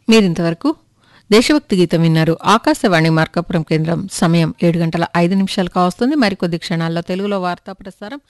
మీరింతవరకు దేశభక్తి గీతం విన్నారు ఆకాశవాణి మార్కాపురం కేంద్రం సమయం ఏడు గంటల ఐదు నిమిషాలు కావస్తుంది మరికొద్ది క్షణాల్లో తెలుగులో వార్తా ప్రసారం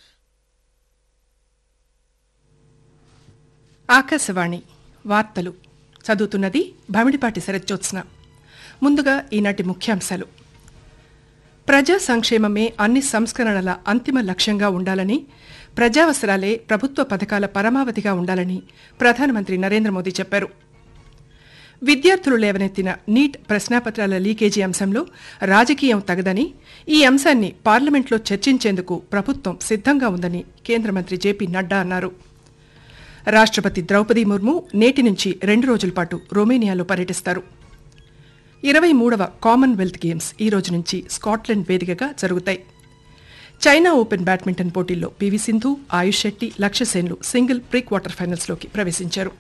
ఆకాశవాణి వార్తలు చదువుతున్నది భమిడిపాటి శరజ్జోత్స్న ముందుగా ఈనాటి ముఖ్యాంశాలు ప్రజా సంక్షేమమే అన్ని సంస్కరణల అంతిమ లక్ష్యంగా ఉండాలని ప్రజావసరాలే ప్రభుత్వ పథకాల పరమావధిగా ఉండాలని ప్రధానమంత్రి నరేంద్ర మోదీ చెప్పారు విద్యార్థులు లేవనెత్తిన నీట్ ప్రశ్నాపత్రాల లీకేజీ అంశంలో రాజకీయం తగదని ఈ అంశాన్ని పార్లమెంట్లో చర్చించేందుకు ప్రభుత్వం సిద్ధంగా ఉందని కేంద్ర మంత్రి జేపీ నడ్డా అన్నారు రాష్ట్రపతి ద్రౌపది ముర్ము నేటి నుంచి రెండు రోజుల పాటు రొమేనియాలో పర్యటిస్తారు ఇరవై మూడవ కామన్వెల్త్ గేమ్స్ ఈ రోజు నుంచి స్కాట్లాండ్ వేదికగా జరుగుతాయి చైనా ఓపెన్ బ్యాడ్మింటన్ పోటీల్లో పివి సింధు ఆయుష్ శెట్టి లక్ష్య సేన్లు సింగిల్ ప్రీ క్వార్టర్ ఫైనల్స్లోకి ప్రవేశించారు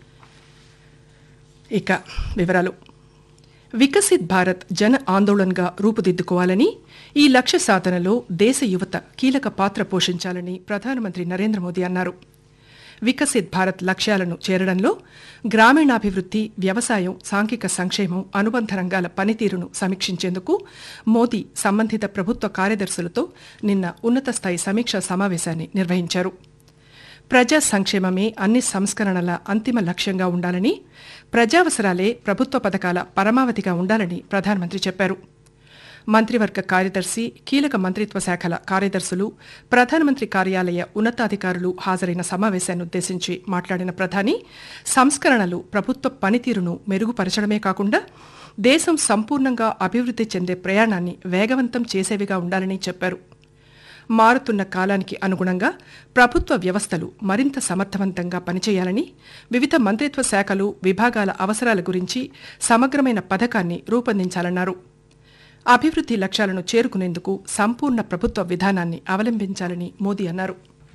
ఇక వివరాలు వికసిత్ భారత్ జన ఆందోళన్గా రూపుదిద్దుకోవాలని ఈ లక్ష్య సాధనలో దేశ యువత కీలక పాత్ర పోషించాలని ప్రధానమంత్రి నరేంద్ర మోదీ అన్నారు వికసిత్ భారత్ లక్ష్యాలను చేరడంలో గ్రామీణాభివృద్ధి వ్యవసాయం సాంఘిక సంక్షేమం అనుబంధ రంగాల పనితీరును సమీక్షించేందుకు మోదీ సంబంధిత ప్రభుత్వ కార్యదర్శులతో నిన్న ఉన్నత స్థాయి సమీక్షా సమావేశాన్ని నిర్వహించారు ప్రజా సంక్షేమమే అన్ని సంస్కరణల అంతిమ లక్ష్యంగా ఉండాలని ప్రజావసరాలే ప్రభుత్వ పథకాల పరమావధిగా ఉండాలని ప్రధానమంత్రి చెప్పారు మంత్రివర్గ కార్యదర్శి కీలక మంత్రిత్వ శాఖల కార్యదర్శులు ప్రధానమంత్రి కార్యాలయ ఉన్నతాధికారులు హాజరైన సమావేశాన్ని ఉద్దేశించి మాట్లాడిన ప్రధాని సంస్కరణలు ప్రభుత్వ పనితీరును మెరుగుపరచడమే కాకుండా దేశం సంపూర్ణంగా అభివృద్ధి చెందే ప్రయాణాన్ని వేగవంతం చేసేవిగా ఉండాలని చెప్పారు మారుతున్న కాలానికి అనుగుణంగా ప్రభుత్వ వ్యవస్థలు మరింత సమర్థవంతంగా పనిచేయాలని వివిధ మంత్రిత్వ శాఖలు విభాగాల అవసరాల గురించి సమగ్రమైన పథకాన్ని రూపొందించాలన్నారు అభివృద్ధి లక్ష్యాలను చేరుకునేందుకు సంపూర్ణ ప్రభుత్వ విధానాన్ని అవలంబించాలని మోదీ అన్నారు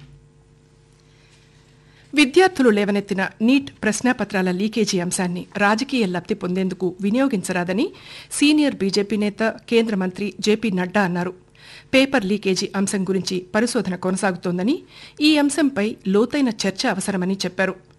విద్యార్థులు లేవనెత్తిన నీట్ ప్రశ్నాపత్రాల లీకేజీ అంశాన్ని రాజకీయ లబ్ధి పొందేందుకు వినియోగించరాదని సీనియర్ బీజేపీ నేత కేంద్ర మంత్రి జేపీ నడ్డా అన్నారు పేపర్ లీకేజీ అంశం గురించి పరిశోధన కొనసాగుతోందని ఈ అంశంపై లోతైన చర్చ అవసరమని చెప్పారు